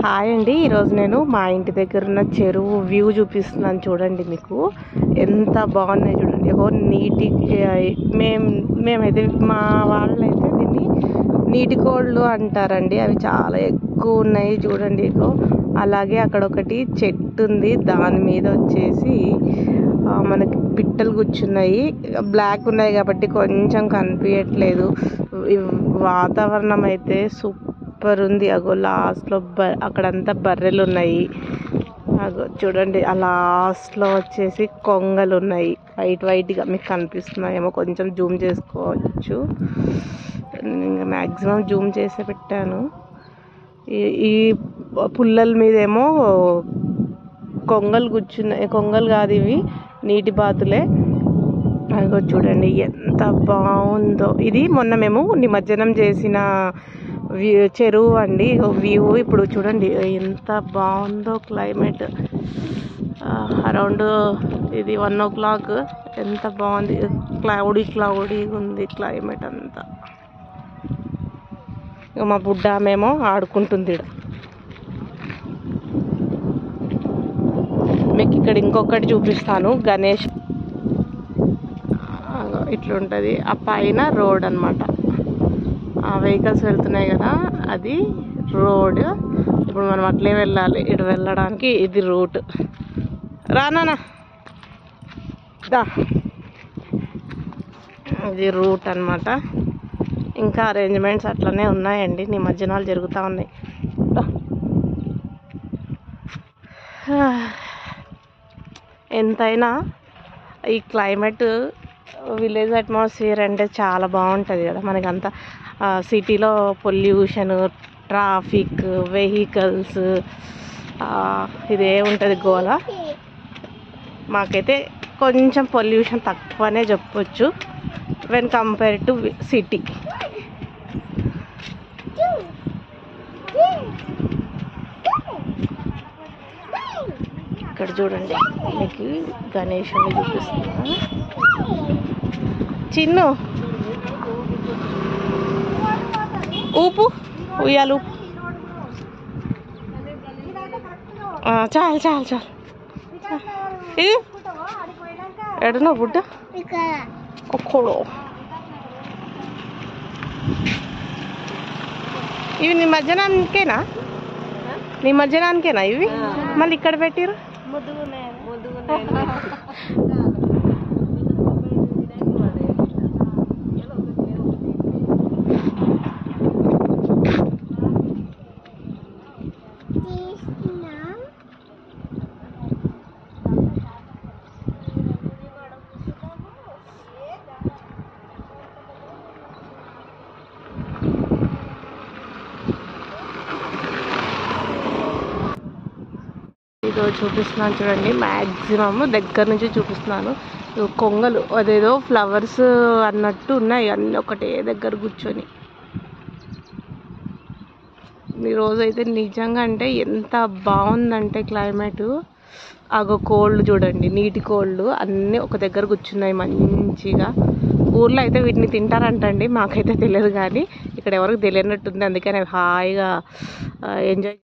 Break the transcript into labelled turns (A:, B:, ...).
A: Hi అండి ఈరోజు నేను మా ఇంటి దగ్గర ఉన్న చెరువు వ్యూ చూపిస్తున్నాను చూడండి మీకు ఎంత బాగున్నాయి చూడండి ఓ నీటి మేము మేమైతే మా వాళ్ళైతే దీన్ని నీటి కోళ్ళు అంటారండి అవి చాలా ఎక్కువ ఉన్నాయి చూడండి ఇగో అలాగే అక్కడ ఒకటి చెట్టు ఉంది దాని మీద వచ్చేసి ఆ, మనకి పిట్టలు కూర్చున్నాయి బ్లాక్ ఉన్నాయి కాబట్టి కొంచెం కనిపించట్లేదు ఈ వాతావరణం అయితే సూపర్ ఉంది అగో లాస్ట్లో బ అక్కడంతా బర్రెలు ఉన్నాయి అగో చూడండి ఆ లాస్ట్లో వచ్చేసి కొంగలు ఉన్నాయి వైట్ వైట్గా మీకు కనిపిస్తున్నాయేమో కొంచెం జూమ్ చేసుకోవచ్చు ఇంకా మ్యాక్సిమం జూమ్ చేసే పెట్టాను ఈ ఈ పుల్లల మీదేమో కొంగలు కూర్చున్నాయి కొంగలు కాదు ఇవి నీటి బాతులే అదిగో చూడండి ఎంత బాగుందో ఇది మొన్న మేము నిమజ్జనం చేసిన వ్యూ చెరువు అండి వ్యూ ఇప్పుడు చూడండి ఎంత బాగుందో క్లైమేట్ అరౌండ్ ఇది వన్ ఓ క్లాక్ ఎంత బాగుంది క్లౌడీ క్లౌడీ ఉంది క్లైమేట్ అంతా ఇక మా బుడ్డ ఆమెమో ఆడుకుంటుంది ఈడ మీకు ఇక్కడ ఇంకొకటి చూపిస్తాను గణేష్ అగో ఇట్లుంటుంది ఆ పైన రోడ్ అనమాట ఆ వెహికల్స్ వెళ్తున్నాయి కదా అది రోడ్ ఇప్పుడు మనం అట్లే వెళ్ళాలి ఇటు వెళ్ళడానికి ఇది రూట్ రానా దా ఇది రూట్ అన్నమాట ఇంకా అరేంజ్మెంట్స్ అట్లనే ఉన్నాయండి నిమజ్జనాలు జరుగుతూ ఉన్నాయి దా. ఎంతైనా ఈ క్లైమేట్ విలేజ్ అట్మాస్ఫియర్ అంటే చాలా బాగుంటుంది కదా మనకంతా సిటీలో పొల్యూషన్ ట్రాఫిక్ వెహికల్స్ ఇదే ఉంటుంది గోల మాకైతే కొంచెం పొల్యూషన్ తక్కువనే చెప్పొచ్చు వెన్ కంపేర్ టు సిటీ ఇక్కడ చూడండి మీకు గణేషుని చూపిస్తున్నా చిన్ను ఊపు ఉయ్యాలు ఊపు. ఆ, చాలు చాలు చాలు ఇది ఎడనో బుడ్డ ఒక్కడో ఇవి నిమజ్జనానికేనా నిమజ్జనానికేనా ఇవి మళ్ళీ ఇక్కడ పెట్టిరు ఇదో చూపిస్తున్నాను చూడండి మ్యాక్సిమమ్ దగ్గర నుంచి చూపిస్తున్నాను ఇగో కొంగలు అదేదో ఫ్లవర్స్ అన్నట్టు ఉన్నాయి అన్నీ ఒకటే దగ్గర కూర్చొని ఈ రోజు అయితే నిజంగా అంటే ఎంత బాగుందంటే క్లైమేట్ అగో కోళ్ళు చూడండి నీటి కోళ్ళు అన్నీ ఒక దగ్గర కూర్చున్నాయి మంచిగా ఊర్లో అయితే వీటిని తింటారంటండి మాకైతే తెలియదు కానీ ఇక్కడ ఎవరికి తెలియనట్టుంది అందుకని అవి హాయిగా ఎంజాయ్